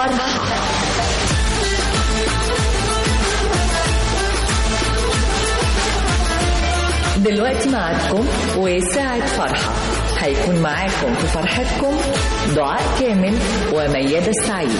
فرحة دلوقتي معاكم وساعة فرحة هيكون معاكم في فرحتكم دعاء كامل وميادة السعيد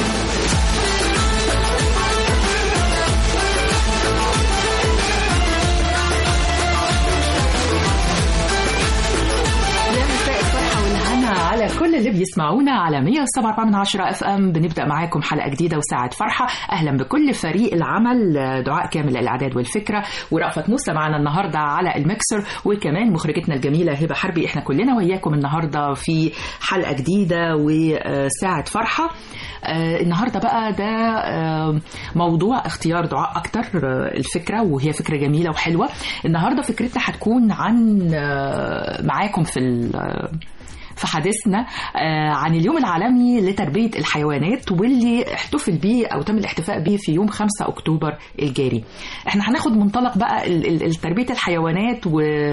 يا مساء الفرحة والهنا على كل اللي بيسمعونا على 107 من 10 اف ام بنبدا معاكم حلقه جديده وساعه فرحه اهلا بكل فريق العمل دعاء كامل الاعداد والفكره ورأفت موسى معنا النهارده على المكسر وكمان مخرجتنا الجميله هبه حربي احنا كلنا وياكم النهارده في حلقه جديده وساعه فرحه آه، النهارده بقى ده آه، موضوع اختيار دعاء اكتر آه، الفكره وهي فكره جميله وحلوه النهارده فكرتنا هتكون عن آه، معاكم في ال- آه، في حديثنا آه، عن اليوم العالمي لتربية الحيوانات واللي احتفل بيه أو تم الاحتفاء بيه في يوم 5 أكتوبر الجاري احنا هناخد منطلق بقى ال- ال- ال- تربية الحيوانات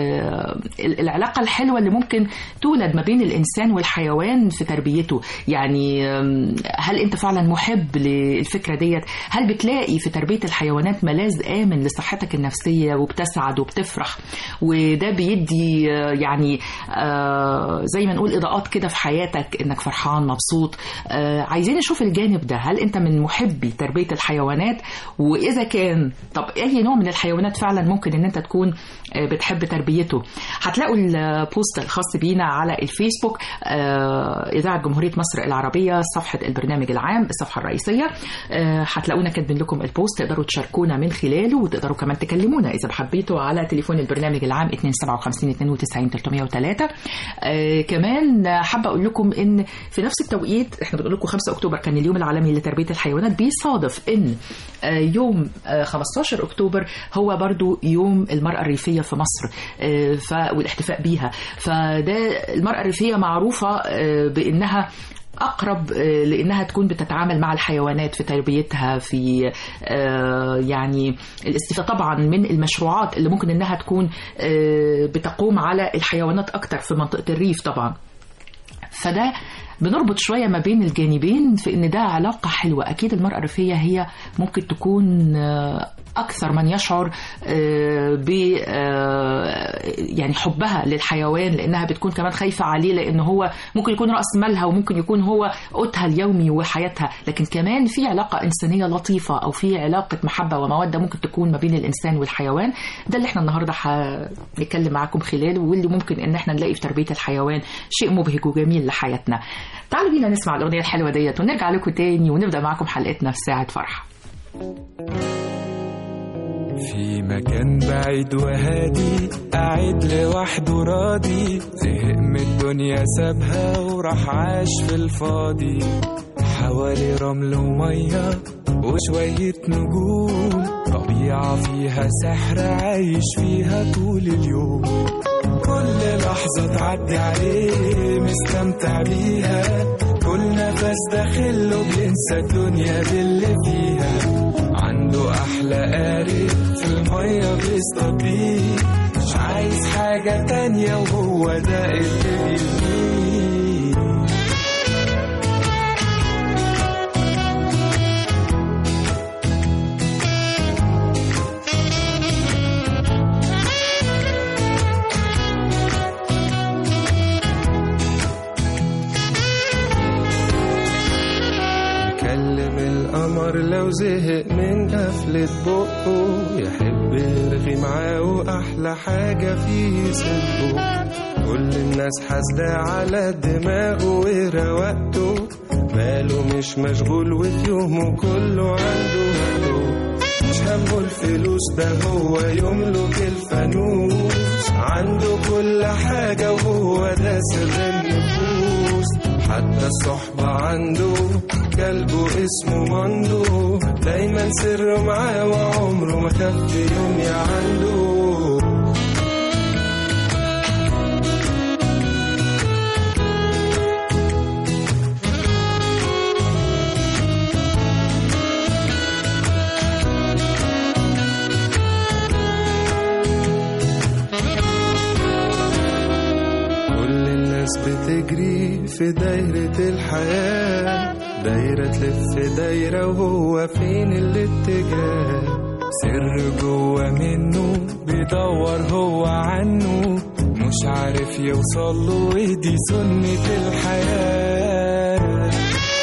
والعلاقة الحلوة اللي ممكن تولد ما بين الإنسان والحيوان في تربيته يعني آم، هل أنت فعلا محب للفكرة ديت هل بتلاقي في تربية الحيوانات ملاذ آمن لصحتك النفسية وبتسعد وبتفرح وده بيدي آه، يعني آه، زي ما نقول اضاءات كده في حياتك انك فرحان مبسوط آه، عايزين نشوف الجانب ده هل انت من محبي تربيه الحيوانات واذا كان طب اي نوع من الحيوانات فعلا ممكن ان انت تكون آه، بتحب تربيته هتلاقوا البوست الخاص بينا على الفيسبوك آه، اذاعه جمهوريه مصر العربيه صفحه البرنامج العام الصفحه الرئيسيه آه، هتلاقونا كاتبين لكم البوست تقدروا تشاركونا من خلاله وتقدروا كمان تكلمونا اذا حبيتوا على تليفون البرنامج العام 257 92 303 آه كمان حابه اقول لكم ان في نفس التوقيت احنا بنقول لكم 5 اكتوبر كان اليوم العالمي لتربيه الحيوانات بيصادف ان آه يوم آه 15 اكتوبر هو برضو يوم المراه الريفيه في مصر آه ف والاحتفاء بيها فده المراه الريفيه معروفه آه بانها اقرب آه، لانها تكون بتتعامل مع الحيوانات في تربيتها في آه، يعني الاستفاده طبعا من المشروعات اللي ممكن انها تكون آه، بتقوم على الحيوانات اكتر في منطقه الريف طبعا فده بنربط شويه ما بين الجانبين في ان ده علاقه حلوه اكيد المراه الريفيه هي ممكن تكون آه، اكثر من يشعر آه، ب آه، يعني حبها للحيوان لانها بتكون كمان خايفه عليه لان هو ممكن يكون راس مالها وممكن يكون هو قوتها اليومي وحياتها لكن كمان في علاقه انسانيه لطيفه او في علاقه محبه وموده ممكن تكون ما بين الانسان والحيوان ده اللي احنا النهارده هنتكلم معاكم خلاله واللي ممكن ان احنا نلاقي في تربيه الحيوان شيء مبهج وجميل لحياتنا تعالوا بينا نسمع الاغنيه الحلوه ديت ونرجع لكم تاني ونبدا معاكم حلقتنا في ساعه فرحه في مكان بعيد وهادي قاعد لوحده راضي زهق من الدنيا سابها وراح عاش في الفاضي حوالي رمل ومية وشوية نجوم طبيعة فيها سحر عايش فيها طول اليوم كل لحظة تعدي عليه مستمتع بيها كل نفس داخله بينسى الدنيا باللي فيها عنده أحلى قارب في المية بيصطاد بيه مش عايز حاجة تانية وهو ده اللي بيرميه يكلم القمر لو زهق من قفلة بقه يحب يرغي معاه وأحلى حاجة فيه صدقه كل الناس حاسدة على دماغه وروقته ماله مش مشغول وفي يومه كله عنده هدوء مش همه الفلوس ده هو يملك الفانوس عنده كل حاجة وهو ده سر النفوس حتى الصحبة عنده كلبه اسمه مندو دايما سره معاه وعمره ما خف يوم يا عنده كل الناس بتجري في دايرة الحياة دايرة تلف دايرة وهو فين الاتجاه سر جوه منه بيدور هو عنه مش عارف يوصل له ودي سنة الحياة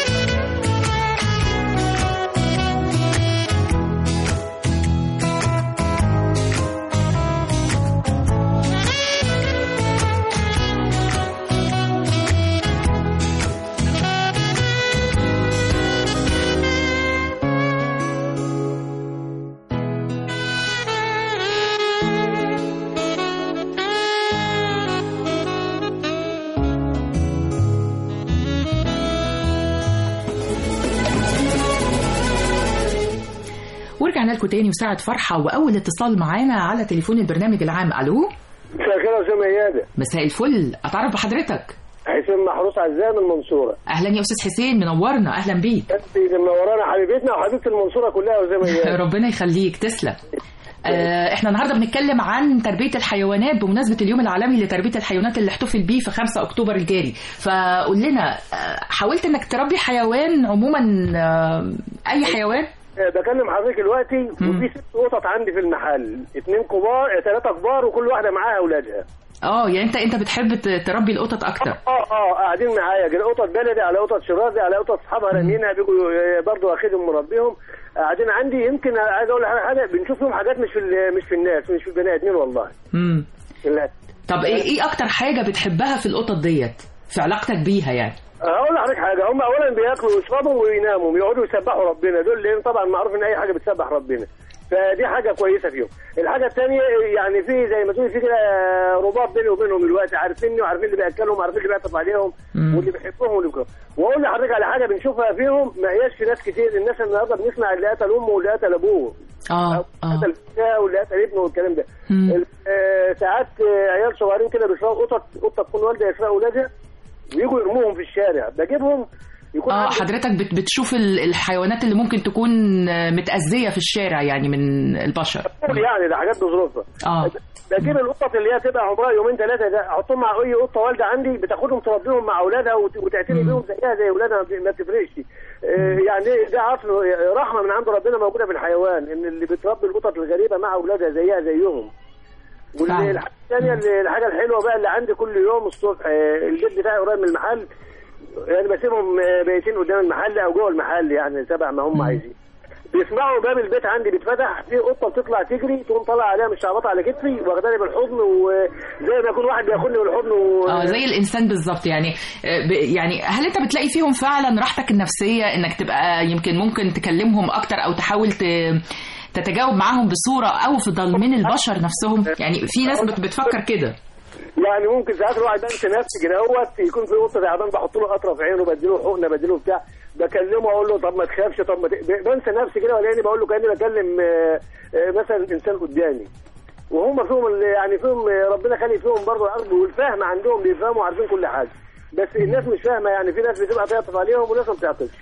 ورجعنا لكم تاني وساعة فرحة وأول اتصال معانا على تليفون البرنامج العام ألو مساء الخير يا استاذ ميادة مساء الفل أتعرف بحضرتك حسين محروس عزام من المنصورة أهلا يا أستاذ حسين منورنا أهلا بيك انت اللي منورانا حبيبتنا وحبيبة المنصورة كلها يا استاذ ميادة ربنا يخليك تسلم آه، احنا النهارده بنتكلم عن تربيه الحيوانات بمناسبه اليوم العالمي لتربيه الحيوانات اللي احتفل بيه في 5 اكتوبر الجاري فقول لنا آه، حاولت انك تربي حيوان عموما آه، اي حيوان آه، بكلم حضرتك دلوقتي مم. وفي ست قطط عندي في المحل اتنين كبار ثلاثة كبار وكل واحدة معاها أولادها اه يعني انت انت بتحب ت- تربي القطط اكتر اه اه قاعدين معايا كده قطط بلدي على قطط شرازي على قطط اصحابها رامينها بيجوا آه، برضه واخدهم مربيهم قاعدين عندي يمكن عايز اقول لحضرتك حاجه بنشوف فيهم حاجات مش في ال- مش في الناس مش في البني ادمين والله امم لا. طب ايه ايه اكتر حاجه بتحبها في القطط ديت في علاقتك بيها يعني هقول لحضرتك حاجه هم اولا بياكلوا ويشربوا ويناموا يقعدوا يسبحوا ربنا دول لان طبعا معروف ان اي حاجه بتسبح ربنا فدي حاجه كويسه فيهم الحاجه الثانيه يعني في زي ما تقول في كده رباط بيني وبينهم دلوقتي عارفيني وعارفين اللي بياكلهم وعارفين اللي بيعطف عليهم مم. واللي بيحبهم واللي بيكرههم واقول لحضرتك على حاجه بنشوفها فيهم ما هياش في ناس كتير الناس النهارده بنسمع اللي قتل امه واللي قتل ابوه اه أو اه قتل ابنها واللي قتل ابنه والكلام ده مم. ال- آه، ساعات آه، عيال صغيرين كده بيسرقوا قطط قطه تكون والده يسرقوا اولادها ويجوا يرموهم في الشارع بجيبهم يكون اه عندي- حضرتك بت بتشوف ال- الحيوانات اللي ممكن تكون آه، متأذية في الشارع يعني من البشر يعني ده حاجات بظروفها اه بجيب القطط اللي هي تبقى عمرها يومين ثلاثه ده احطهم مع اي قطه والده عندي بتاخدهم تربيهم مع اولادها وت- وتعتني بيهم زيها زي اولادها ما بت- ما بتفرقش آه، يعني ده عطف رحمه من عند ربنا موجوده في الحيوان ان اللي بتربي القطط الغريبه مع اولادها زيها زيهم فعلا. والحاجه الثانيه اللي- الحاجه الحلوه بقى اللي عندي كل يوم الصبح آه، البيت بتاعي قريب من المحل يعني بسيبهم آه، بايتين قدام المحل او جوه المحل يعني تبع ما هم عايزين بيسمعوا باب البيت عندي بيتفتح في قطه بتطلع تجري تقوم طالعه عليها مش شعبطه على كتفي واخداني بالحضن وزي ما يكون واحد بياخدني بالحضن و... اه زي الانسان بالظبط يعني آه، ب- يعني هل انت بتلاقي فيهم فعلا راحتك النفسيه انك تبقى يمكن ممكن تكلمهم اكتر او تحاول ت- تتجاوب معاهم بصوره افضل من البشر نفسهم يعني في ناس بت- بتفكر كده يعني ممكن ساعات الواحد بنسى نفسي كده اهوت يكون في قطه تعبان بحط له قطره في عينه بديله حقنه بديله بتاع بكلمه اقول له طب ما تخافش طب ما ت... ب- بنسى نفسي كده ولاقيني بقول له كاني بكلم آه، آه، مثلا انسان قدامي وهم فيهم ال- يعني فيهم آه، ربنا خلق فيهم برضه القلب والفهم عندهم بيفهموا عارفين كل حاجه بس الناس مش فاهمه يعني في ناس بتبقى تعطف عليهم وناس ما بتعطفش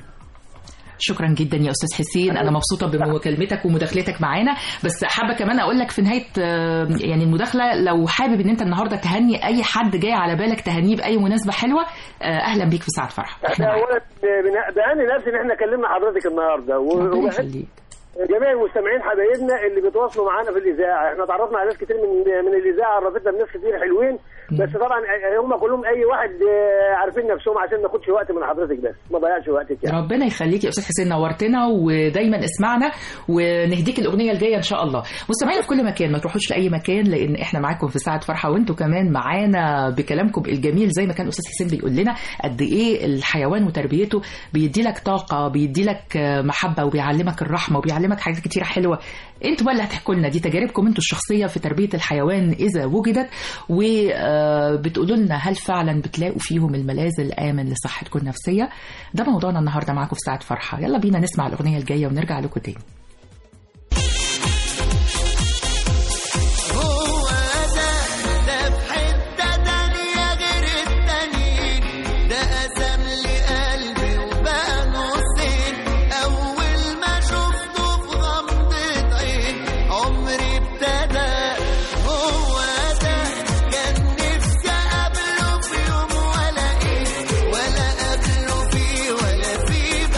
شكرا جدا يا استاذ حسين انا مبسوطه بمكالمتك ومداخلتك معانا بس حابه كمان اقول لك في نهايه آه، يعني المداخله لو حابب ان انت النهارده تهني اي حد جاي على بالك تهنيه باي مناسبه حلوه آه، اهلا بيك في ساعه فرح احنا احنا معاك. اولا بن- بهني نفسي ان احنا كلمنا حضرتك النهارده و- ربنا وبهني يخليك جميع المستمعين حبايبنا اللي بيتواصلوا معانا في الاذاعه احنا تعرفنا على ناس كتير من من الاذاعه عرفتنا بناس كتير حلوين بس طبعا هم كلهم اي واحد آه، عارفين نفسهم عشان ما ناخدش وقت من حضرتك بس ما ضيعش وقتك يعني ربنا يخليك يا استاذ حسين نورتنا ودايما اسمعنا ونهديك الاغنيه الجايه ان شاء الله مستمعينا في كل مكان ما تروحوش لاي مكان لان احنا معاكم في ساعه فرحه وانتوا كمان معانا بكلامكم الجميل زي ما كان استاذ حسين بيقول لنا قد ايه الحيوان وتربيته بيدي لك طاقه بيدي لك محبه وبيعلمك الرحمه وبيعلمك حاجات كتيره حلوه انتوا بقى اللي هتحكوا لنا دي تجاربكم انتوا الشخصيه في تربيه الحيوان اذا وجدت وبتقولوا لنا هل فعلا بتلاقوا فيهم الملاذ الامن لصحتكم النفسيه ده موضوعنا النهارده معاكم في ساعه فرحه يلا بينا نسمع الاغنيه الجايه ونرجع لكم تاني هو ده ده في حتة تانية غير التانيين ده قسم لي قلبي وبقى نصين أول ما شفته في غمضة عين عمري ابتدى هو ده كان نفسي أقابله في يوم ولا إيه ولا قابله فيه ولا فيه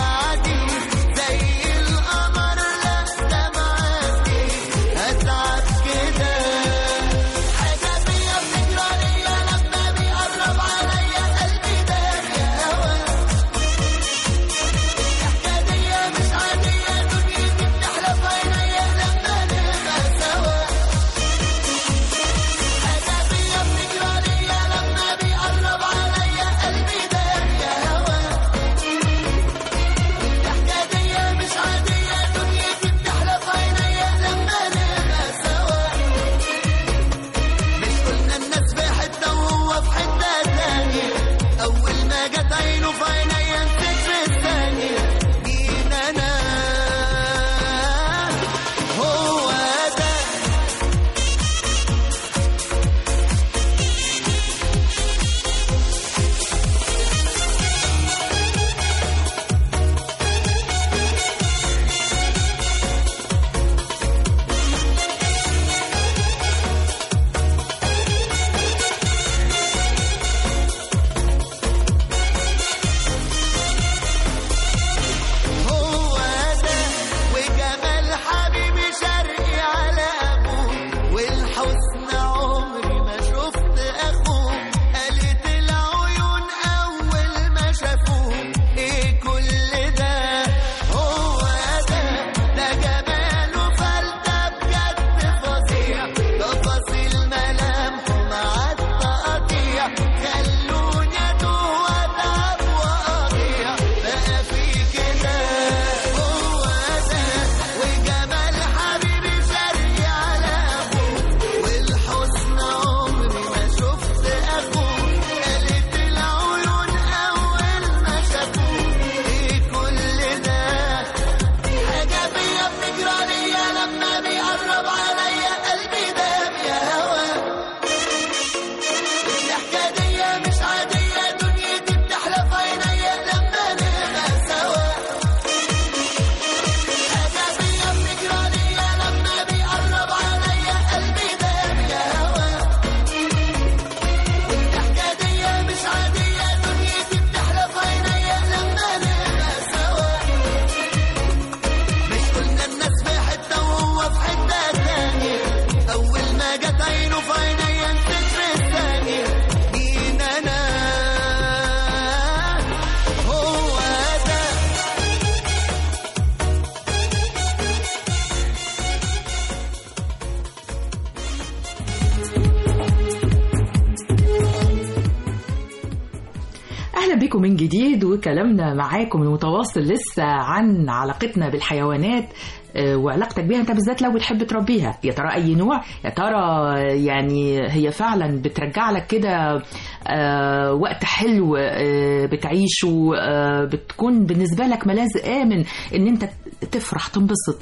اهلا بكم من جديد وكلامنا معاكم المتواصل لسه عن علاقتنا بالحيوانات آه، وعلاقتك بيها انت بالذات لو بتحب تربيها يا ترى اي نوع يا ترى يعني هي فعلا بترجع لك كده آه، وقت حلو آه، بتعيشه آه، بتكون بالنسبه لك ملاذ امن ان انت تفرح تنبسط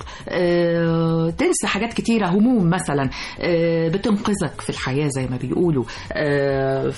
آه، تنسى حاجات كتيره هموم مثلا آه، بتنقذك في الحياه زي ما بيقولوا آه،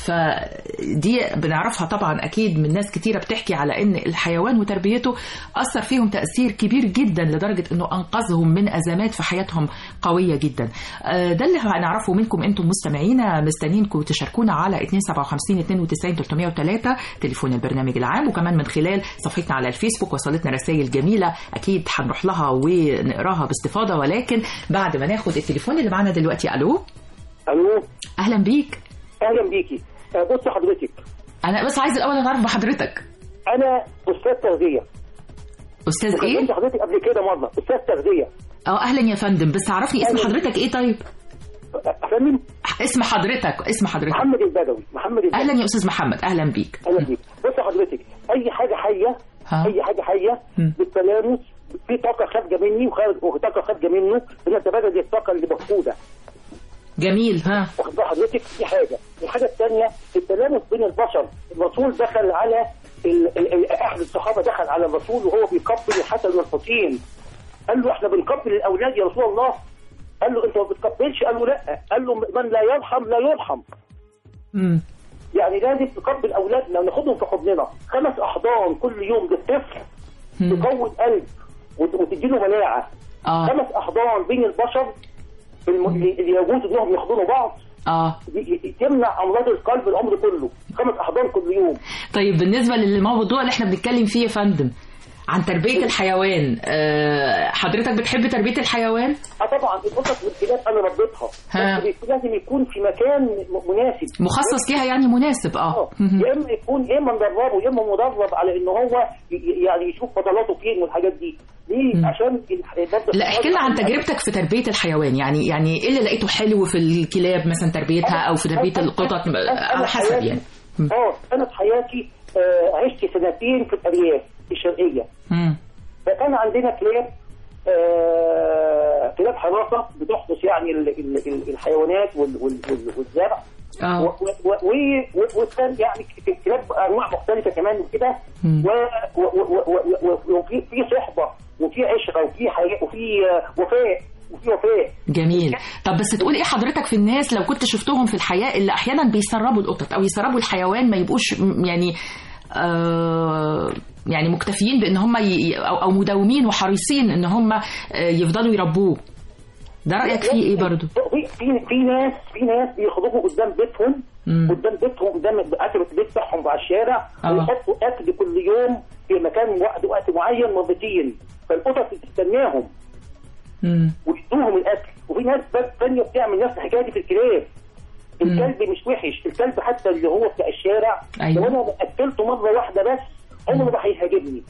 فدي بنعرفها طبعا اكيد من ناس كتيره بتحكي على ان الحيوان وتربيته اثر فيهم تاثير كبير جدا لدرجه انه انقذهم من ازمات في حياتهم قويه جدا آه، ده اللي هنعرفه منكم انتم مستمعينا مستنيينكم تشاركونا على 257 92 303 تليفون البرنامج العام وكمان من خلال صفحتنا على الفيسبوك وصلتنا رسائل جميله اكيد هنروح لها ونقراها باستفاضه ولكن بعد ما ناخد التليفون اللي معانا دلوقتي الو الو اهلا بيك اهلا بيكي آه، بص حضرتك انا بس عايز الاول اتعرف بحضرتك انا استاذ تغذيه استاذ ايه كلمت حضرتك قبل كده مره استاذ تغذيه اه اهلا يا فندم بس عرفني اسم أهلاً. حضرتك ايه طيب افندم اسم حضرتك اسم حضرتك محمد البدوي محمد البدوي اهلا يا استاذ محمد اهلا بيك اهلا بيك بص حضرتك اي حاجه حيه ها. اي حاجه حيه مم. بالتلامس في طاقه خارجه مني وخارج وطاقه خارجه منه بنتبادل الطاقه اللي مفقوده جميل ها واخد بال حضرتك دي حاجه الحاجه الثانيه التلامس بين البشر الرسول دخل على ال... ال... ال... احد الصحابه دخل على الرسول وهو بيقبل الحسن والحسين قال له احنا بنقبل الاولاد يا رسول الله قال له انت ما بتقبلش قال له لا قال له من لا يرحم لا يرحم مم. يعني لازم تقبل اولادنا وناخدهم في حضننا خمس احضان كل يوم للطفل مم. تقوي القلب وت- وتديله مناعه اه خمس احضان بين البشر الم- اللي يجوز انهم يحضنوا بعض اه دي- تمنع امراض القلب العمر كله خمس احضان كل يوم طيب بالنسبه للموضوع اللي احنا بنتكلم فيه يا فندم عن تربيه الحيوان آه حضرتك بتحب تربيه الحيوان اه طبعا القطط والكلاب انا ربيتها ها. بس لازم يكون في مكان م- مناسب مخصص ليها يعني مناسب اه اه مهم. يا اما يكون يا اما مدربه يا اما مدرب على ان هو ي- ي- يعني يشوف فضلاته فين والحاجات دي ليه مم. عشان ال- برضه- لا احكي لنا عن تجربتك في تربيه الحيوان يعني يعني ايه اللي لقيته حلو في الكلاب مثلا تربيتها او في تربيه القطط على حسب يعني مم. اه انا في حياتي آه عشت سنتين في الارياف الشرقيه مم. فكان عندنا كلاب آه كلاب حراسه بتحرس يعني ال- ال- ال- الحيوانات وال- وال- وال- والزرع اه و- و- و- و- وكان يعني ك- كلاب انواع مختلفه كمان وكده مم. و- و- و- و- و- وفي في صحبه وفي عشره وفي حياه وفي آه، وفاء وفي وفاء جميل طب بس تقول ايه حضرتك في الناس لو كنت شفتهم في الحياة اللي احيانا بيسربوا القطط او يسربوا الحيوان ما يبقوش م- يعني آه يعني مكتفيين بان هم ي... او او مداومين وحريصين ان هم آه يفضلوا يربوه ده رايك فيه ايه برضو في في في ناس في ناس بيخرجوا قدام بيتهم مم. قدام بيتهم قدام عتبة البيت بتاعهم على الشارع آه. ويحطوا اكل كل يوم في مكان وقت وقت معين مرتين فالقطط بتستناهم مم. ويدوهم الاكل وفي ناس بس ثانيه بتعمل نفس الحكايه دي في الكلاب الكلب مش وحش الكلب حتى اللي هو بتاع الشارع أيوة. لو انا اكلته مره واحده بس عمره ما هيهاجمني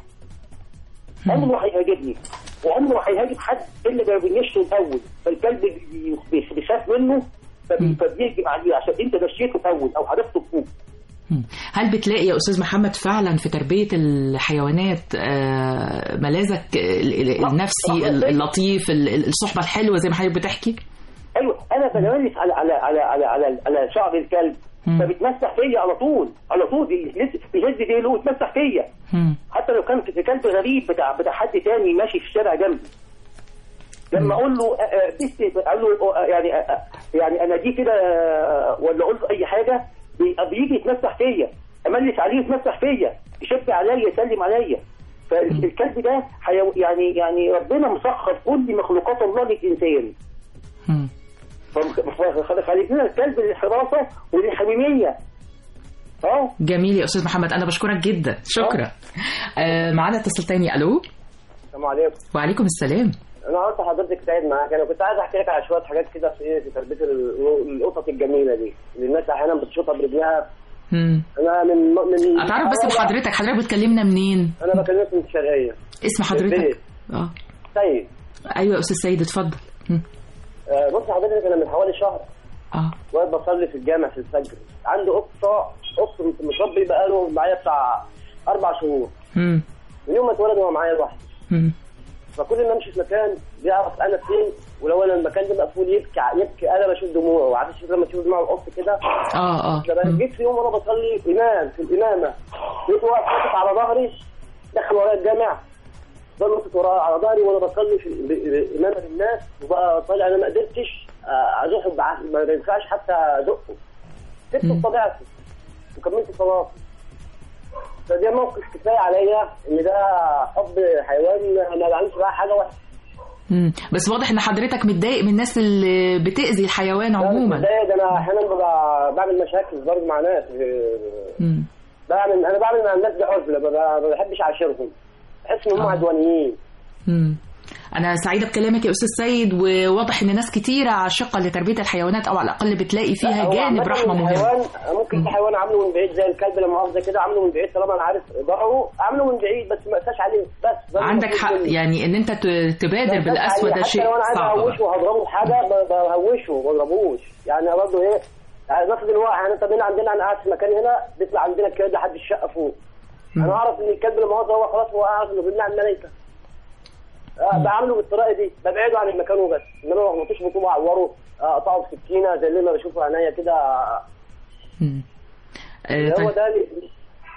عمره ما هيهاجمني وعمره ما هيهاجم حد الا لما بينشره الاول فالكلب بي- بي- بيخاف منه فبي- فبيهجم عليه عشان انت نشيته الاول او حدفته فوق مم. هل بتلاقي يا استاذ محمد فعلا في تربيه الحيوانات آه، ملاذك ال- ال- النفسي ال- اللطيف ال- ال- الصحبه الحلوه زي ما حضرتك بتحكي ايوه انا بلمس على على على على على, على شعر الكلب مم. فبيتمسح فيا على طول على طول بيهز بيهز ديله ويتمسح فيا مم. حتى لو كان في كلب غريب بتاع بتاع حد تاني ماشي في الشارع جنبي لما اقول له آه، آه، بس اقول له آه، يعني آه، آه، يعني انا دي كده آه، ولا اقول له اي حاجه بي- بيجي يتمسح فيا املس عليه يتمسح فيا يشب عليا يسلم عليا فالكلب ده حيو يعني يعني ربنا مسخر كل مخلوقات الله للانسان مم. فخلق لنا الكلب للحراسه وللحميميه اه جميل يا استاذ محمد انا بشكرك جدا شكرا آه معانا اتصل تاني الو السلام عليكم وعليكم السلام انا قلت حضرتك سعيد معاك انا كنت عايز احكي لك على شويه حاجات كده في ايه في تربيه ال- القطط الجميله دي اللي الناس احيانا بتشوطها برجلها مم. انا من من اتعرف بس أول- بحضرتك حضرتك بتكلمنا منين انا بكلمك من الشرقيه اسم حضرتك البيت. اه طيب ايوه يا استاذ سيد اتفضل مم. آه، بص حضرتك انا من حوالي شهر اه واقف بصلي في الجامع في الفجر عنده قطه قط متربي بقاله معايا بتاع اربع شهور مم. من يوم ما اتولد هو معايا لوحده مم. فكل ما امشي في مكان بيعرف انا فين ولو انا المكان ده مقفول يبكي يبكي انا بشوف دموعه وعارف لما تشوف دموع القط كده اه اه لما مم. جيت في يوم وانا بصلي امام في الامامه لقيت واقف حاطط على ظهري دخل ورايا الجامع ضل نطت ورايا على ظهري وانا بصلي في ب- ب- امامه للناس وبقى طالع انا ما قدرتش آه، ازحه بع- ما ينفعش حتى ادقه سبته بطبيعتي وكملت صلاتي فده موقف كفايه عليا ان ده حب حيوان ما بعملش بقى حاجه وحشه مم. بس واضح ان حضرتك متضايق من الناس اللي بتأذي الحيوان عموما ده ده انا احيانا ببقى بعمل مشاكل برضه مع ناس مم. بعمل انا بعمل مع الناس دي عزله ما ب- ما بحبش اعاشرهم بحس ان هم آه. عدوانيين مم. أنا سعيدة بكلامك يا أستاذ سيد وواضح إن ناس كتيرة عاشقة لتربية الحيوانات أو على الأقل بتلاقي فيها هو جانب عامة رحمة مهم الحيوان ممكن في حيوان عامله من بعيد زي الكلب لما مؤاخذه كده عامله من بعيد طالما انا عارف ضرره عامله من بعيد بس ما اقساش عليه بس ده عندك المفروض حق مني. يعني إن أنت ت- ما تبادر أقساش بالقسوة عليه. ده حتى شيء لو انا عايز صعب اهوشه وهضربه بحاجه ب- بهوشه ما بضربوش يعني أنا برضه ايه يعني نفس الوقت يعني انت بينا عندنا انا قاعد في مكان هنا بيطلع عندنا الكلب لحد الشقه فوق انا اعرف ان الكلب لما هو هو خلاص هو اعرف انه بيمنع الملائكه آه، بعمله بالطريقه دي ببعده عن المكان وبس انما ما اخبطوش بطوبه اعوره آه، اقطعه بسكينه زي اللي انا بشوفه عينيا كده مم. آه، اللي هو طيب ده اللي-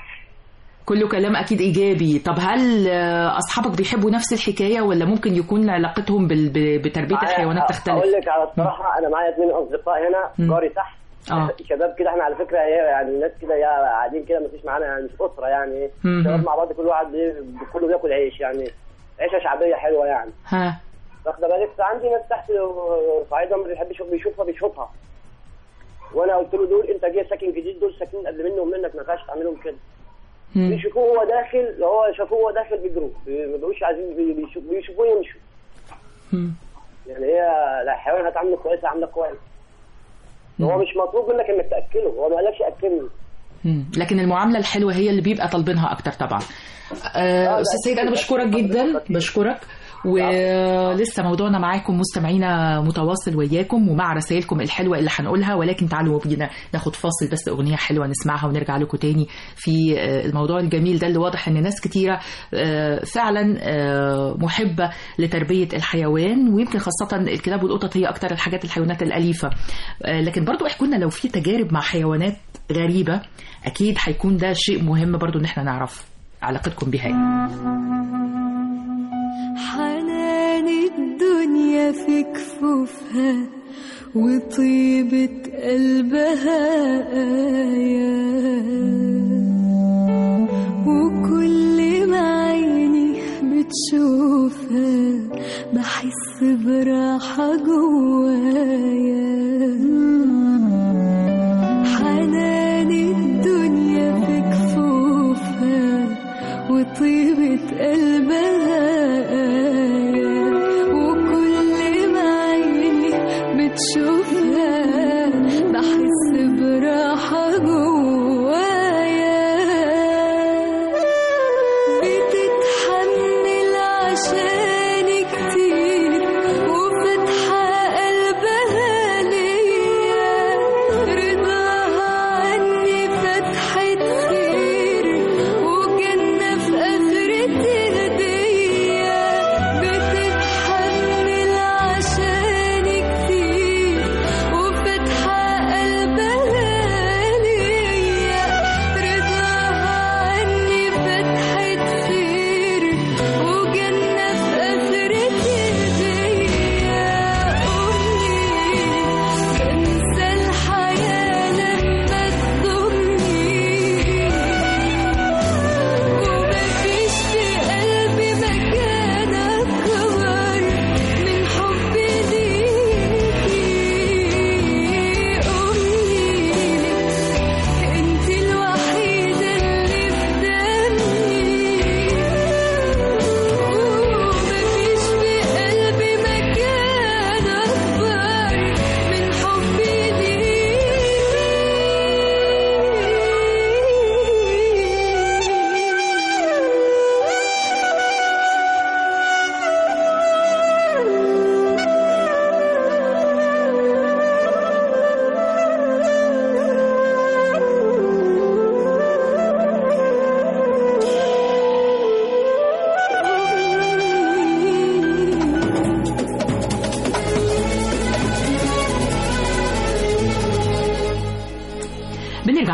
كله كلام أكيد إيجابي طب هل آه، أصحابك بيحبوا نفس الحكاية ولا ممكن يكون علاقتهم بال- ب- بتربية معايا- الحيوانات اقول تختلف؟ لك على الصراحه انا معايا اثنين اصدقاء هنا مم. جاري تحت آه. شباب كده احنا على فكره هي يعني الناس كده يا قاعدين كده مفيش معانا يعني مش اسره يعني ايه مم. شباب مع بعض كل واحد ايه كله بياكل عيش يعني عيشه شعبيه حلوه يعني ها واخده بالك فعندي ناس تحت صعيده ما بيحبش بيشوفها بيشوفها وانا قلت له دول انت جاي ساكن جديد دول ساكنين قبل مني ومنك ما ينفعش تعملهم كده مم. بيشوفوه هو داخل هو شافوه هو داخل بيجروا بي- ما بيبقوش عايزين بي- بيشوف- بيشوفوه يمشوا مم. يعني هي لا الحيوان هتعامله كويس عامله كويس هو مش مطلوب منك انك تاكله هو ما قالكش اكلني مم. لكن المعاملة الحلوة هي اللي بيبقى طالبينها أكتر طبعا آه، لا، أستاذ سيد أنا أكيد، بشكرك أكيد، جدا أكيد. بشكرك ولسه موضوعنا معاكم مستمعينا متواصل وياكم ومع رسائلكم الحلوة اللي هنقولها ولكن تعالوا بينا ناخد فاصل بس أغنية حلوة نسمعها ونرجع لكم تاني في آه، الموضوع الجميل ده اللي واضح إن ناس كتيرة آه، فعلا آه، محبة لتربية الحيوان ويمكن خاصة الكلاب والقطط هي أكتر الحاجات الحيوانات الأليفة آه، لكن برضو احكوا لنا لو في تجارب مع حيوانات غريبة أكيد هيكون ده شيء مهم برضو إن احنا نعرف علاقتكم بها إيه. حنان الدنيا في كفوفها وطيبة قلبها آية وكل ما عيني بتشوفها بحس براحة جوايا حنان الدنيا في كفوفها وطيبة قلبها آية وكل ما عيني بتشوفها بحس براحة جوايا بتتحمل عشاني كتير وفتحة قلبها ليا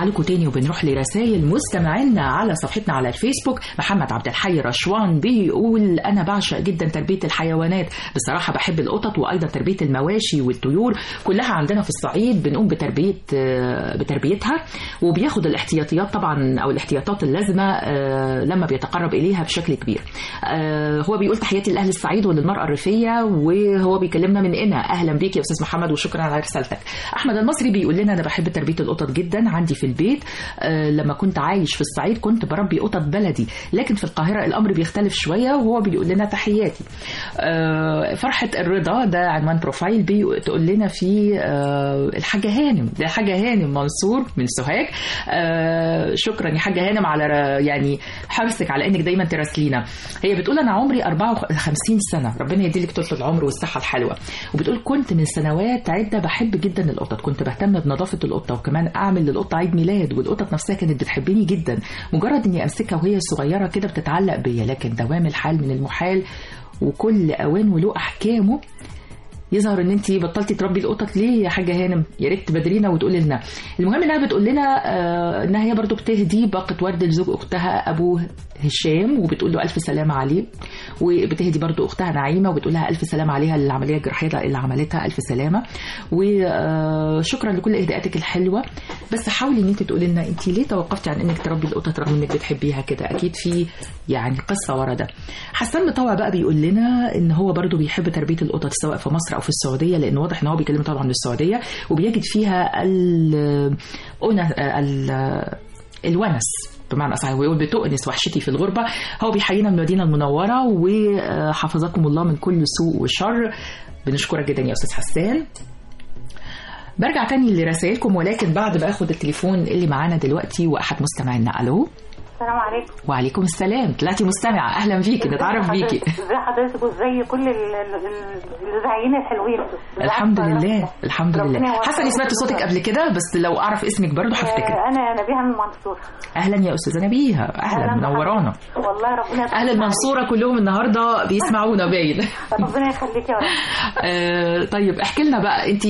بنرجع لكم تاني وبنروح لرسائل مستمعينا على صفحتنا على الفيسبوك محمد عبد الحي رشوان بيقول انا بعشق جدا تربيه الحيوانات بصراحه بحب القطط وايضا تربيه المواشي والطيور كلها عندنا في الصعيد بنقوم بتربيه آه، بتربيتها وبياخد الاحتياطيات طبعا او الاحتياطات اللازمه آه، لما بيتقرب اليها بشكل كبير آه، هو بيقول تحياتي لاهل الصعيد وللمراه الريفيه وهو بيكلمنا من هنا اهلا بيك يا استاذ محمد وشكرا على رسالتك احمد المصري بيقول لنا انا بحب تربيه القطط جدا عندي في البيت آه، لما كنت عايش في الصعيد كنت بربي قطط بلدي لكن في القاهره الامر بيختلف شويه وهو بيقول لنا تحياتي آه، فرحه الرضا ده عنوان بروفايل بتقول لنا في آه، الحاجه هانم ده حاجه هانم منصور من سوهاج آه، شكرا يا حاجه هانم على ر- يعني حرصك على انك دايما تراسلينا هي بتقول انا عمري 54 سنه ربنا يديلك طول العمر والصحه الحلوه وبتقول كنت من سنوات عده بحب جدا القطط كنت بهتم بنظافه القطه وكمان اعمل للقطه عيد ميلاد والقطط نفسها كانت بتحبني جدا مجرد اني امسكها وهي صغيره كده بتتعلق بيا لكن دوام الحال من المحال وكل اوان وله احكامه يظهر ان انت بطلتي تربي القطط ليه يا حاجه هانم يا ريت تبادرينا وتقولي لنا المهم انها بتقول لنا آه انها هي برضو بتهدي باقه ورد لزوج اختها ابو هشام وبتقول له الف سلامه عليه وبتهدي برضو اختها نعيمه وبتقول لها الف سلامه عليها للعمليه الجراحيه اللي عملتها الف سلامه وشكرا لكل اهداءاتك الحلوه بس حاولي ان انت تقولي لنا انت ليه توقفتي عن انك تربي القطط رغم انك بتحبيها كده اكيد في يعني قصه ورا ده حسان مطوع بقى بيقول لنا ان هو برضو بيحب تربيه القطط سواء في مصر او في السعوديه لان واضح ان هو بيكلم طبعا من السعوديه وبيجد فيها ال ال الونس بمعنى اصح هو يقول بتؤنس وحشتي في الغربه هو بيحيينا من المدينه المنوره وحفظكم الله من كل سوء وشر بنشكرك جدا يا استاذ حسان برجع تاني لرسائلكم ولكن بعد ما اخد التليفون اللي معانا دلوقتي واحد مستمعنا الو السلام عليكم وعليكم السلام طلعتي مستمعه اهلا بيكي نتعرف بيكي ازي حضرتك وازي كل ال- ال- ال- المذيعين الحلوين الحمد لله الحمد ربنا لله يوفقك. حسن سمعت صوتك قبل كده بس لو اعرف اسمك برضه هفتكر آه، انا نبيها من المنصوره اهلا يا استاذه نبيها اهلا أهلاً منورانا بحضرتك. والله ربنا يبارك اهل المنصوره كلهم النهارده بيسمعونا باين فيك. ربنا يخليك يا رب آه، طيب احكي لنا بقى انت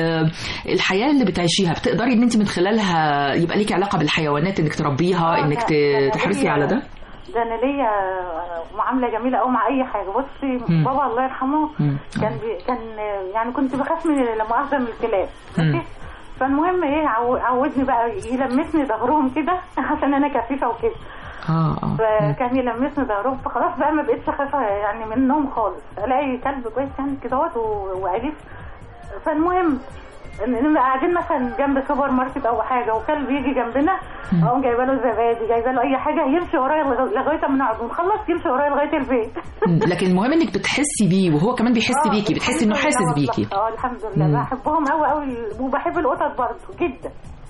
الحياه اللي بتعيشيها بتقدري ان انت من خلالها يبقى ليكي علاقه بالحيوانات انك تربيها آه، انك ده- ت- ده تحرصي ليا- على ده ده انا ليا معامله جميله قوي مع اي حاجه بصي مم. بابا الله يرحمه مم. كان بي كان يعني كنت بخاف من لا مؤاخذه من الكلاب مم. ماشي فالمهم ايه عو- عودني بقى يلمسني ظهرهم كده عشان انا كفيفه وكده اه اه مم. فكان يلمسني ظهرهم فخلاص بقى ما بقتش اخاف يعني منهم خالص الاقي كلب كويس يعني كده اهوت و- واليف فالمهم إن- نبقى قاعدين مثلا جنب سوبر ماركت او حاجه وكلب يجي جنبنا اقوم جايبه له زبادي جايبه له اي حاجه يمشي ورايا لغ- لغايه ما نقعد ونخلص يمشي ورايا لغايه البيت مم. لكن المهم انك بتحسي بيه وهو كمان بيحس آه، بيكي بتحسي انه الحمد حاسس لله والله. بيكي اه الحمد لله مم. بحبهم قوي قوي وبحب القطط برضه جدا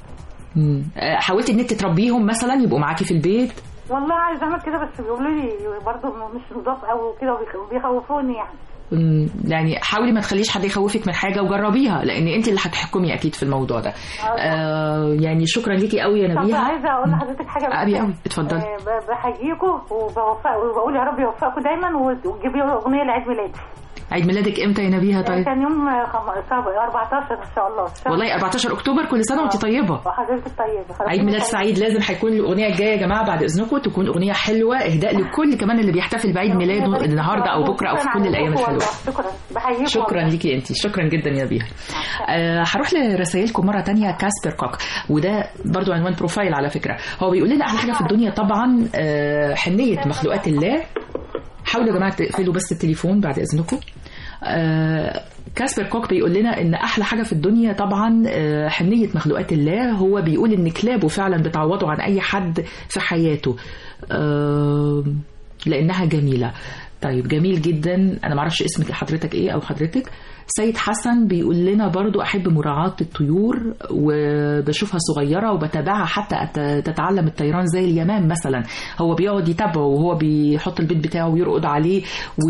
مم. آه، حاولتي ان انت تربيهم مثلا يبقوا معاكي في البيت والله عايزه اعمل كده بس بيقولوا لي برضه مش نضاف قوي وكده وبيخ- وبيخوفوني يعني مم، يعني حاولي ما تخليش حد يخوفك من حاجه وجربيها لان انت اللي هتحكمي اكيد في الموضوع ده آه يعني شكرا ليكي قوي يا طب نبيها عايزه اقول لحضرتك حاجه بس. أبي أوي، اتفضلي. آه، ب- بحييكم وبوفق وبقول يا رب يوفقكم دايما وتجيبي لي اغنيه لعيد ميلادي عيد ميلادك امتى يا نبيها طيب كان يوم آه، خم- سبعة- 14 ان شاء الله والله 14 اكتوبر كل سنه وانت طيبه وحضرتك طيبه عيد ميلاد سعيد لازم هيكون الاغنيه الجايه يا جماعه بعد اذنكم تكون اغنيه حلوه اهداء لكل كمان اللي بيحتفل بعيد ميلاده النهارده او بكره او في كل الايام الحلوه شكرا بحييكم شكرا والله. ليكي انت شكرا جدا يا بيها آه هروح لرسائلكم مره تانية كاسبر كوك وده برضو عنوان بروفايل على فكره هو بيقول لنا احلى حاجه في الدنيا طبعا آه حنيه مخلوقات الله حاولوا يا جماعه تقفلوا بس التليفون بعد اذنكم آه، كاسبر كوك بيقول لنا ان احلى حاجه في الدنيا طبعا آه، حنيه مخلوقات الله هو بيقول ان كلابه فعلا بتعوضه عن اي حد في حياته آه، لانها جميله طيب جميل جدا انا معرفش اسمك حضرتك ايه او حضرتك سيد حسن بيقول لنا برضو احب مراعاه الطيور وبشوفها صغيره وبتابعها حتى أت- تتعلم الطيران زي اليمام مثلا هو بيقعد يتابعه وهو بيحط البيت بتاعه ويرقد عليه و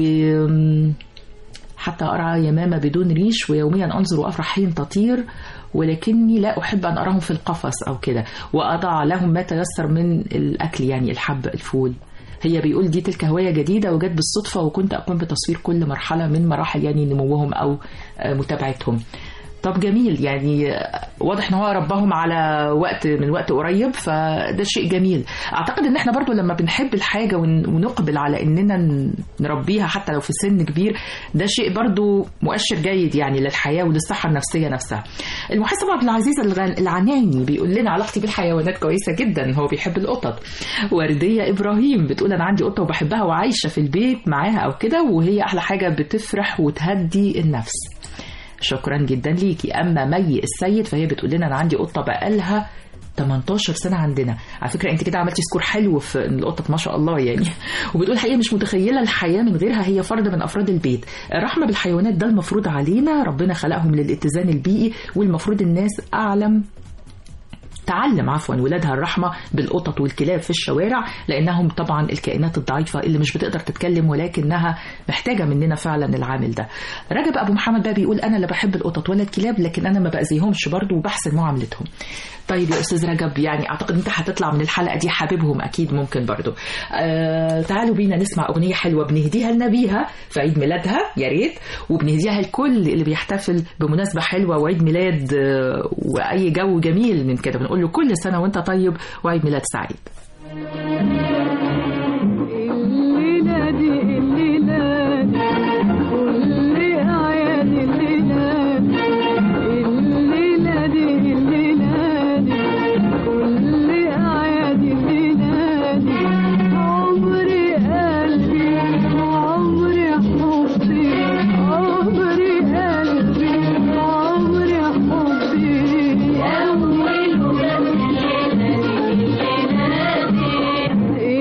حتى أرعى يمامة بدون ريش ويوميا أنظر وأفرح حين تطير ولكني لا أحب أن أراهم في القفص أو كده وأضع لهم ما تيسر من الأكل يعني الحب الفول هي بيقول دي تلك هواية جديدة وجت بالصدفة وكنت أقوم بتصوير كل مرحلة من مراحل يعني نموهم أو آه، متابعتهم طب جميل يعني واضح ان هو ربهم على وقت من وقت قريب فده شيء جميل اعتقد ان احنا برضو لما بنحب الحاجه ون- ونقبل على اننا ن- نربيها حتى لو في سن كبير ده شيء برضو مؤشر جيد يعني للحياه وللصحه النفسيه نفسها المحاسب عبد العزيز الغ- العناني بيقول لنا علاقتي بالحيوانات كويسه جدا هو بيحب القطط ورديه ابراهيم بتقول انا عندي قطه وبحبها وعايشه في البيت معاها او كده وهي احلى حاجه بتفرح وتهدي النفس شكرا جدا ليكي اما مي السيد فهي بتقول لنا انا عندي قطه بقالها 18 سنه عندنا على فكره انت كده عملتي سكور حلو في إن القطط ما شاء الله يعني وبتقول الحقيقه مش متخيله الحياه من غيرها هي فرد من افراد البيت الرحمه بالحيوانات ده المفروض علينا ربنا خلقهم للاتزان البيئي والمفروض الناس اعلم تعلم عفوا ولادها الرحمة بالقطط والكلاب في الشوارع لأنهم طبعا الكائنات الضعيفة اللي مش بتقدر تتكلم ولكنها محتاجة مننا فعلا العامل ده رجب أبو محمد بقى بيقول أنا لا بحب القطط ولا الكلاب لكن أنا ما بأذيهمش برضو وبحسن معاملتهم طيب يا أستاذ رجب يعني أعتقد أنت هتطلع من الحلقة دي حاببهم أكيد ممكن برضو آه تعالوا بينا نسمع أغنية حلوة بنهديها لنبيها في عيد ميلادها يا ريت وبنهديها لكل اللي بيحتفل بمناسبة حلوة وعيد ميلاد آه وأي جو جميل من كده بنقول له كل سنة وأنت طيب وعيد ميلاد سعيد الليلة دي الليلة دي كل أعياد الليلة دي الليلة دي الليلة دي كل أعياد الليلة دي عمري قلبي وعمري حبي عمري قلبي وعمري حبي أول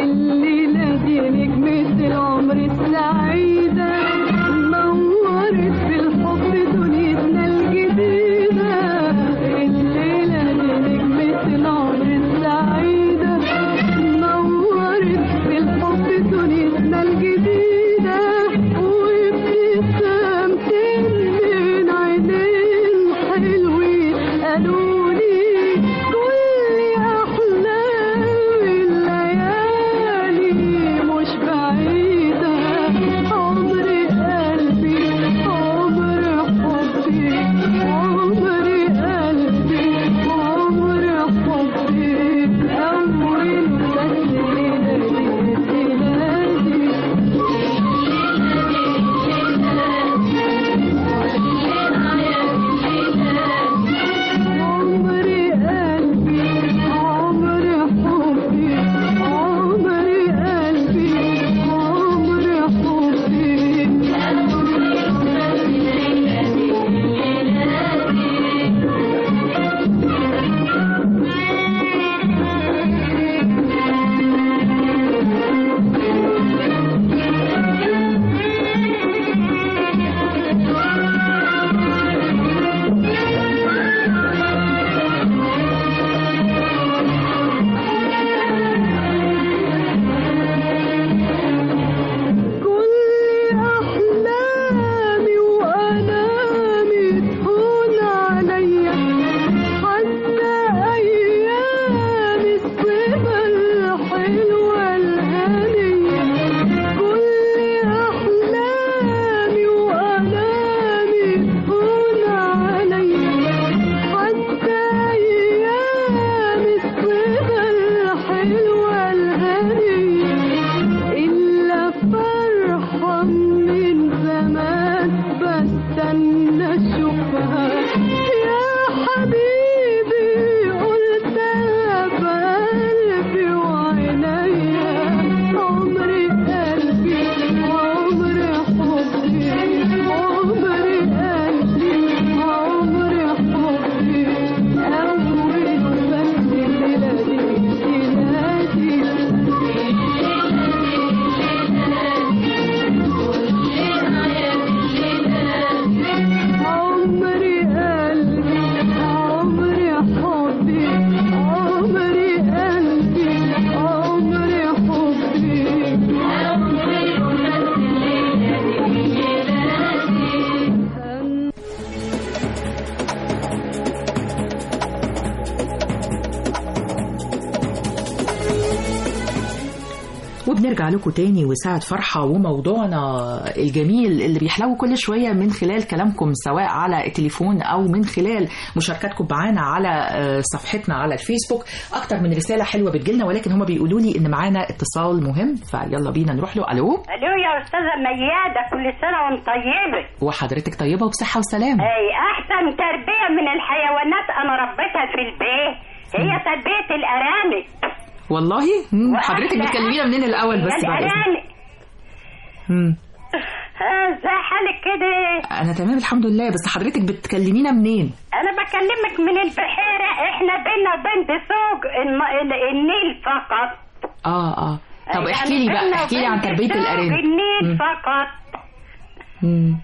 وبنرجع لكم تاني وساعة فرحة وموضوعنا الجميل اللي بيحلو كل شوية من خلال كلامكم سواء على التليفون أو من خلال مشاركاتكم معانا على آه، صفحتنا على الفيسبوك أكتر من رسالة حلوة بتجيلنا ولكن هما بيقولوا لي إن معانا اتصال مهم فيلا بينا نروح له ألو الو يا استاذه مياده كل سنه وانت طيبه وحضرتك طيبة وبصحة وسلام اي احسن تربيه من الحيوانات انا ربيتها في البيت هي تربيه الارانب والله مم، وأحلى حضرتك بتكلمينا منين الأول بس بعد إذنك الارانب مم. ها، ازاي حالك كده أنا تمام الحمد لله بس حضرتك بتكلمينا منين انا بكلمك من البحيره احنا بينا وبين دسوق الن- ال- النيل فقط آه آه طب يعني احكي لي بينا بقى احكي لي عن وبين تربية دسوق الأرانب النيل مم. فقط مم.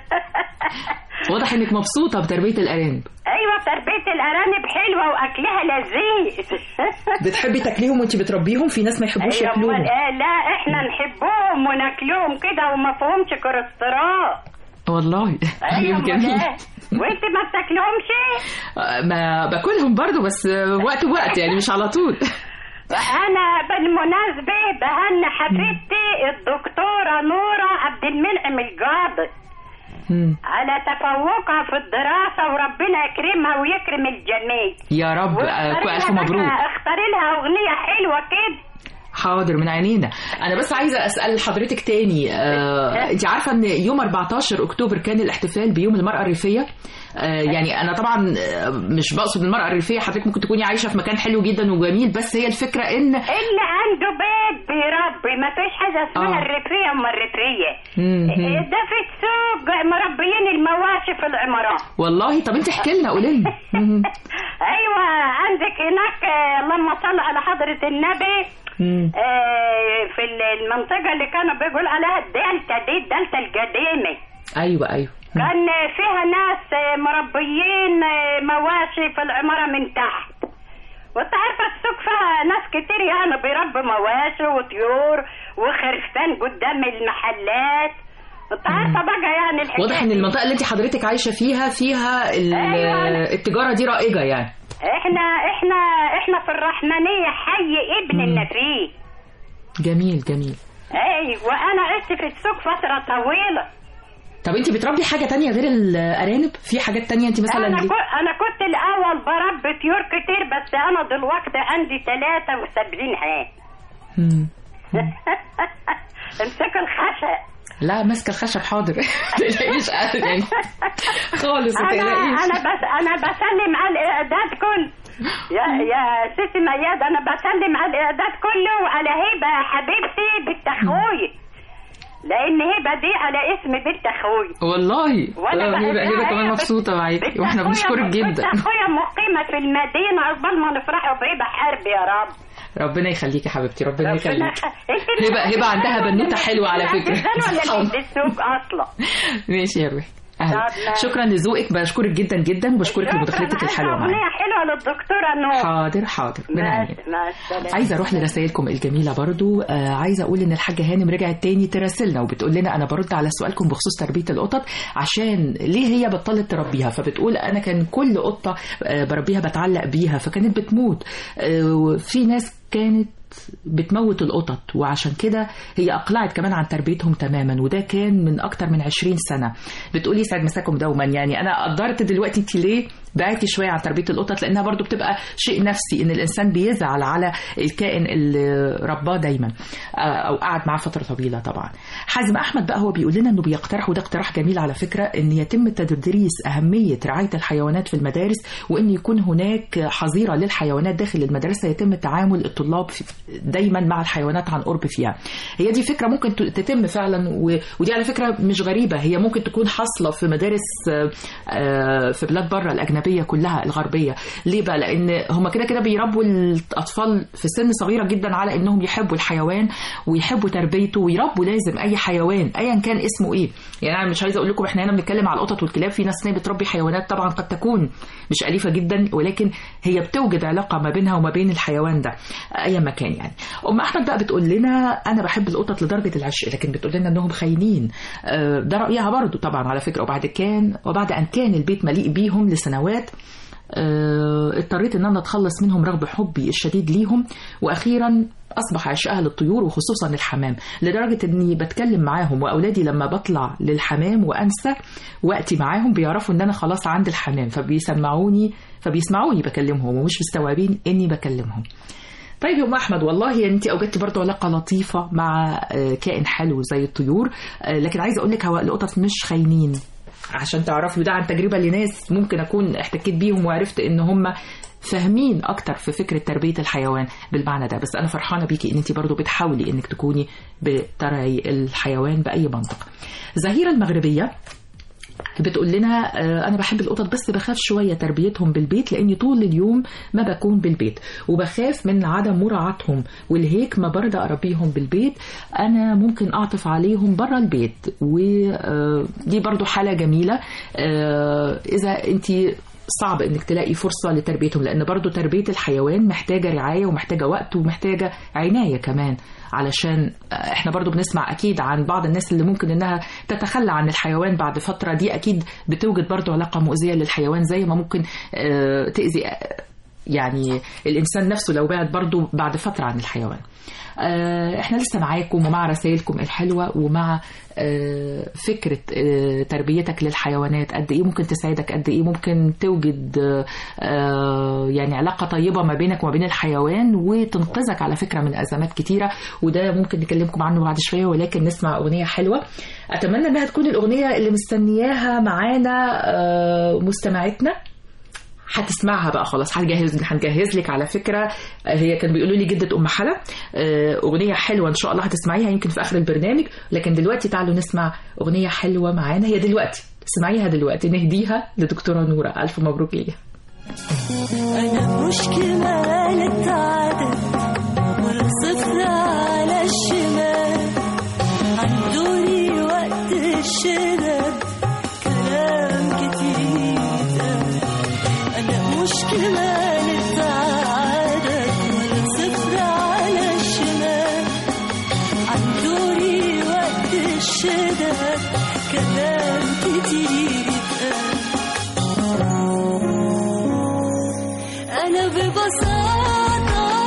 واضح انك مبسوطة بتربية الأرانب ايوه تربيه الارانب حلوه واكلها لذيذ بتحبي تاكليهم وانت بتربيهم في ناس ما يحبوش أيوة، ياكلوهم أمال إيه؟ لا احنا نحبهم وناكلهم كده وما فيهمش كوليسترول والله ايوه ايوه جميل أمال إيه؟ وانت ما بتاكلهمش آه، ما باكلهم برضو بس آه، وقت وقت يعني مش على طول انا بالمناسبه بهني حبيبتي الدكتوره نوره عبد المنعم القاضي مم. على تفوقها في الدراسه وربنا يكرمها ويكرم الجميع يا رب آه، واختاري ألف لها مبروك بقى- اختاري لها اغنيه حلوه كده حاضر من عينينا انا بس عايزه اسال حضرتك تاني آه، انت عارفه ان يوم 14 اكتوبر كان الاحتفال بيوم المراه الريفيه آه، يعني انا طبعا آه، مش بقصد المراه الريفيه حضرتك ممكن تكوني عايشه في مكان حلو جدا وجميل بس هي الفكره ان اللي عنده بيت بيربي ما فيش حاجه اسمها آه. الريفيه ام الريفيه مم. ده في السوق مربيين المواشي في العمارات والله طب انت احكي لنا قولي لنا مم. ايوه عندك هناك آه، اللهم صل على حضره النبي مم. آه، في المنطقه اللي كانوا بيقول عليها الدلتا دي الدلتا القديمه ايوه ايوه مم. كان فيها ناس آه، مربيين آه، مواشي في العماره من تحت وانت عارفه السوق فيها ناس كتير يعني بيربوا مواشي وطيور وخرفان قدام المحلات انت عارفه بقى يعني الحكايه واضح ان دي. المنطقه اللي انت حضرتك عايشه فيها فيها ال- أيوة. التجاره دي رائجه يعني احنا احنا احنا في الرحمنيه حي ابن مم. النفيس جميل جميل اي وانا عشت في السوق فتره طويله طب انت بتربي حاجه تانية غير الارانب في حاجات تانية انت مثلا انا ليه؟ كنت انا كنت الاول بربي طيور كتير بس انا دلوقتي عندي 73 عام مم. امسك الخشب لا ماسكه الخشب حاضر ما تقلقيش يعني خالص ما انا تقلقيش انا بس انا بسلم على الاعداد كل يا يا ستي مياد انا بسلم على الاعداد كله وعلى هبه حبيبتي بنت اخوي لان هبه دي على اسم بنت اخوي والله وانا آه، هبه بحبها هبه كمان هي مبسوطه معاكي بنت واحنا أخويا- بنشكرك بنت جدا اخويا مقيمه في المدينه عقبال ما نفرحوا بهبه حرب يا رب ربنا يخليكي يا حبيبتي ربنا ربنا يخليكي يخ- انت اللي هبة- هبة عندها ولا بنوتة اللي- حلوة على لا، فكرة. تزن ولا سبحان اللي في السوق اصلا ماشي يا روحي اهلا طب ما- شكرا لذوقك بشكرك جدا جدا وبشكرك لمداخلتك شكراً. الحلوه عايزة معايا اغنيه حلوه للدكتوره نور حاضر حاضر من عيني ماشي مع السلامه عايزه اروح لرسائلكم الجميله برضو آه عايزه اقول ان الحاجه هانم رجعت تاني تراسلنا وبتقول لنا انا برد على سؤالكم بخصوص تربيه القطط عشان ليه هي بطلت تربيها فبتقول انا كان كل قطه آه بربيها بتعلق بيها فكانت بتموت آه في ناس كانت بتموت القطط وعشان كده هي اقلعت كمان عن تربيتهم تماما وده كان من اكتر من 20 سنه بتقولي سعد مساكم دوما يعني انا قدرت دلوقتي انت ليه بعدتي شويه عن تربيه القطط لانها برضو بتبقى شيء نفسي ان الانسان بيزعل على الكائن اللي رباه دايما آه، او قعد معاه فتره طويله طبعا حازم احمد بقى هو بيقول لنا انه بيقترح وده اقتراح جميل على فكره ان يتم تدريس اهميه رعايه الحيوانات في المدارس وان يكون هناك حظيره للحيوانات داخل المدرسه يتم تعامل الطلاب في دايما مع الحيوانات عن قرب فيها هي دي فكره ممكن ت- تتم فعلا و... ودي على فكره مش غريبه هي ممكن تكون حاصله في مدارس آه، آه، في بلاد بره الاجنبيه كلها الغربيه ليه بقى لان هم كده كده بيربوا الاطفال في سن صغيره جدا على انهم يحبوا الحيوان ويحبوا تربيته ويربوا لازم اي حيوان ايا كان اسمه ايه يعني انا مش عايزه اقول لكم احنا هنا بنتكلم على القطط والكلاب في ناس تانية بتربي حيوانات طبعا قد تكون مش اليفه جدا ولكن هي بتوجد علاقه ما بينها وما بين الحيوان ده ايا ما كان يعني ام احمد بقى بتقول لنا انا بحب القطط لدرجه العشق لكن بتقول لنا انهم خاينين آه، ده رايها برضو طبعا على فكره وبعد كان وبعد ان كان البيت مليء بيهم لسنوات آه، اضطريت ان انا اتخلص منهم رغم حبي الشديد ليهم واخيرا اصبح عشقها للطيور وخصوصا الحمام لدرجه اني بتكلم معاهم واولادي لما بطلع للحمام وانسى وقتي معاهم بيعرفوا ان انا خلاص عند الحمام فبيسمعوني فبيسمعوني بكلمهم ومش مستوعبين اني بكلمهم طيب يا ام احمد والله انت اوجدتي برضو علاقه لطيفه مع آه، كائن حلو زي الطيور آه، لكن عايزه اقول لك هو القطط مش خاينين عشان تعرفي وده عن تجربه لناس ممكن اكون احتكيت بيهم وعرفت ان هم فاهمين اكتر في فكره تربيه الحيوان بالمعنى ده بس انا فرحانه بيكي ان انت برضو بتحاولي انك تكوني بترعي الحيوان باي منطق زهيره المغربيه بتقول لنا آه، انا بحب القطط بس بخاف شويه تربيتهم بالبيت لاني طول اليوم ما بكون بالبيت وبخاف من عدم مراعاتهم ولهيك ما برضى اربيهم بالبيت انا ممكن اعطف عليهم بره البيت ودي برضو حاله جميله آه، اذا انت صعب انك تلاقي فرصه لتربيتهم لان برضو تربيه الحيوان محتاجه رعايه ومحتاجه وقت ومحتاجه عنايه كمان علشان احنا برضو بنسمع اكيد عن بعض الناس اللي ممكن انها تتخلى عن الحيوان بعد فتره دي اكيد بتوجد برضو علاقه مؤذيه للحيوان زي ما ممكن آه، تاذي آه، يعني الانسان نفسه لو بعد برضو بعد فتره عن الحيوان آه، احنا لسه معاكم ومع رسائلكم الحلوه ومع آه، فكره آه، تربيتك للحيوانات قد ايه ممكن تساعدك قد ايه ممكن توجد آه، آه، يعني علاقه طيبه ما بينك وما بين الحيوان وتنقذك على فكره من ازمات كتيره وده ممكن نكلمكم عنه بعد شويه ولكن نسمع اغنيه حلوه اتمنى انها تكون الاغنيه اللي مستنياها معانا آه، مستمعتنا هتسمعها بقى خلاص هنجهز هنجهز لك على فكره آه، هي كان بيقولوا لي جده ام حلا آه، اغنيه حلوه ان شاء الله هتسمعيها يمكن في اخر البرنامج لكن دلوقتي تعالوا نسمع اغنيه حلوه معانا هي دلوقتي اسمعيها دلوقتي نهديها لدكتوره نوره الف مبروك ليها أنا مش كمالة عدد ولا صفر على الشمال عندوني وقت الشدد كلام كتير يتقال أنا مش كمالة عدد ولا صفر على الشمال عندوني وقت الشدد كلام كتير يتقال أنا ببساطة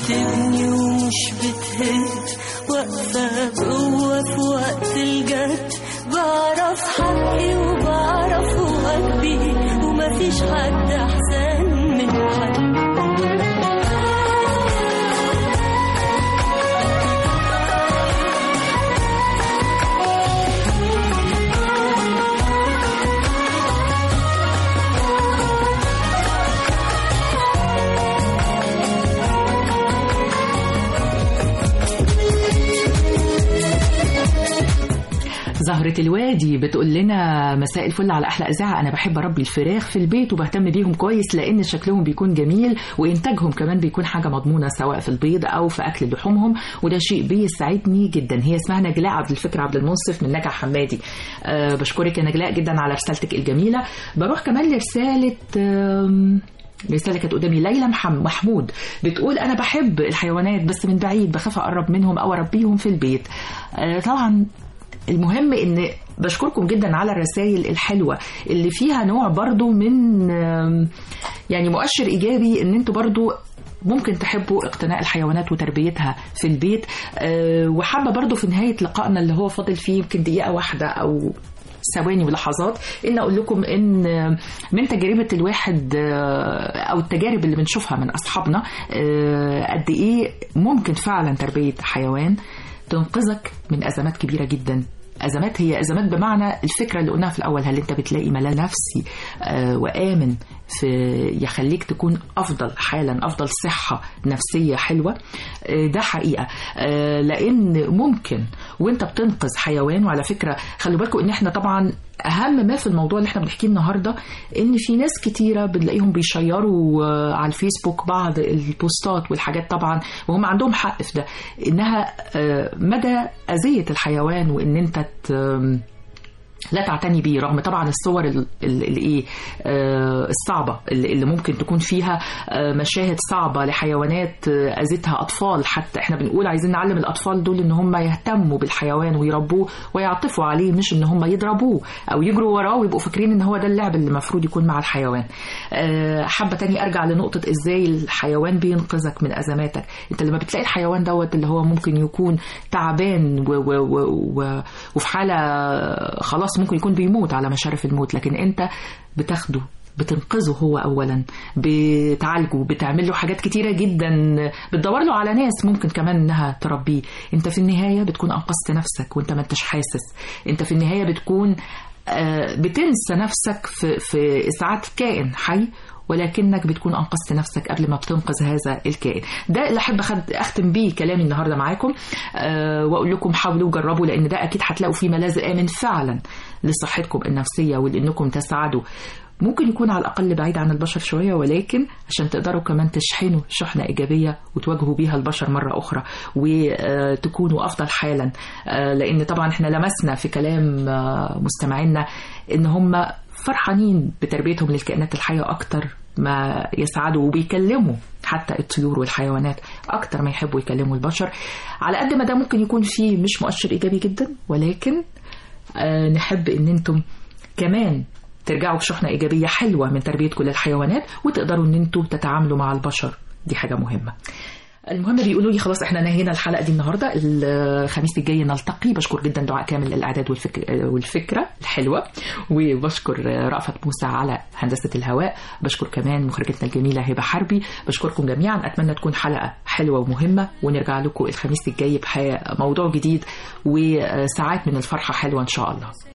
بتبني ومش بتهد واقفة بقوة في وقت الجد بعرف حقي وبعرف واجبي ومفيش حد أحسن من حد زهرة الوادي بتقول لنا مساء الفل على أحلى إذاعة أنا بحب أربي الفراخ في البيت وبهتم بيهم كويس لأن شكلهم بيكون جميل وإنتاجهم كمان بيكون حاجة مضمونة سواء في البيض أو في أكل لحومهم وده شيء بيسعدني جدا هي اسمها نجلاء عبد الفكر عبد المنصف من نجع حمادي أه بشكرك يا نجلاء جدا على رسالتك الجميلة بروح كمان لرسالة آم، رسالة كانت قدامي ليلى محم- محمود بتقول أنا بحب الحيوانات بس من بعيد بخاف أقرب منهم أو أربيهم في البيت آه، طبعا المهم ان بشكركم جدا على الرسائل الحلوه اللي فيها نوع برضو من آم، يعني مؤشر ايجابي ان انتوا برضو ممكن تحبوا اقتناء الحيوانات وتربيتها في البيت أه وحابه برضو في نهايه لقائنا اللي هو فاضل فيه يمكن دقيقه واحده او ثواني ولحظات ان اقول لكم ان من تجربه الواحد آه، او التجارب اللي بنشوفها من اصحابنا آه، قد ايه ممكن فعلا تربيه حيوان تنقذك من ازمات كبيره جدا ازمات هي ازمات بمعنى الفكره اللي قلناها في الاول هل انت بتلاقي ملل نفسي آه، وامن في يخليك تكون افضل حالا افضل صحه نفسيه حلوه آه، ده حقيقه آه، لان ممكن وانت بتنقذ حيوان وعلى فكره خلوا بالكم ان احنا طبعا اهم ما في الموضوع اللي احنا بنحكيه النهارده ان في ناس كتيره بنلاقيهم بيشيروا آه، على الفيسبوك بعض البوستات والحاجات طبعا وهم عندهم حق في ده انها آه، مدى اذيه الحيوان وان انت ت- لا تعتني بيه رغم طبعا الصور ال- ال- الايه آه، الصعبه اللي اللي ممكن تكون فيها آه، مشاهد صعبه لحيوانات آه، اذتها اطفال حتى احنا بنقول عايزين نعلم الاطفال دول ان هم يهتموا بالحيوان ويربوه ويعطفوا عليه مش ان هم يضربوه او يجروا وراه ويبقوا فاكرين ان هو ده اللعب اللي المفروض يكون مع الحيوان آه، حابه تاني ارجع لنقطه ازاي الحيوان بينقذك من ازماتك انت لما بتلاقي الحيوان دوت اللي هو ممكن يكون تعبان و و و و وفي حاله خلاص ممكن يكون بيموت على مشارف الموت لكن انت بتاخده بتنقذه هو اولا بتعالجه بتعمل له حاجات كتيره جدا بتدور له على ناس ممكن كمان انها تربيه انت في النهايه بتكون انقذت نفسك وانت ما انتش حاسس انت في النهايه بتكون آه، بتنسى نفسك في في اسعاد كائن حي ولكنك بتكون انقذت نفسك قبل ما بتنقذ هذا الكائن ده اللي احب أخد- اختم بيه كلامي النهارده معاكم أه واقول لكم حاولوا وجربوا لان ده اكيد هتلاقوا فيه ملاذ امن فعلا لصحتكم النفسيه ولانكم تسعدوا ممكن يكون على الاقل بعيد عن البشر شويه ولكن عشان تقدروا كمان تشحنوا شحنه ايجابيه وتواجهوا بيها البشر مره اخرى وتكونوا افضل حالا آه، لان طبعا احنا لمسنا في كلام آه، مستمعينا ان هم فرحانين بتربيتهم للكائنات الحيه اكتر ما يسعدوا وبيكلموا حتى الطيور والحيوانات اكتر ما يحبوا يكلموا البشر على قد ما ده ممكن يكون فيه مش مؤشر ايجابي جدا ولكن آه، نحب ان انتم كمان ترجعوا بشحنة إيجابية حلوة من تربية كل الحيوانات وتقدروا إن أنتوا تتعاملوا مع البشر دي حاجة مهمة المهم بيقولوا لي خلاص احنا نهينا الحلقه دي النهارده الخميس الجاي نلتقي بشكر جدا دعاء كامل الاعداد والفكر والفكره الحلوه وبشكر رأفت موسى على هندسه الهواء بشكر كمان مخرجتنا الجميله هبه حربي بشكركم جميعا اتمنى تكون حلقه حلوه ومهمه ونرجع لكم الخميس الجاي بموضوع جديد وساعات من الفرحه حلوه ان شاء الله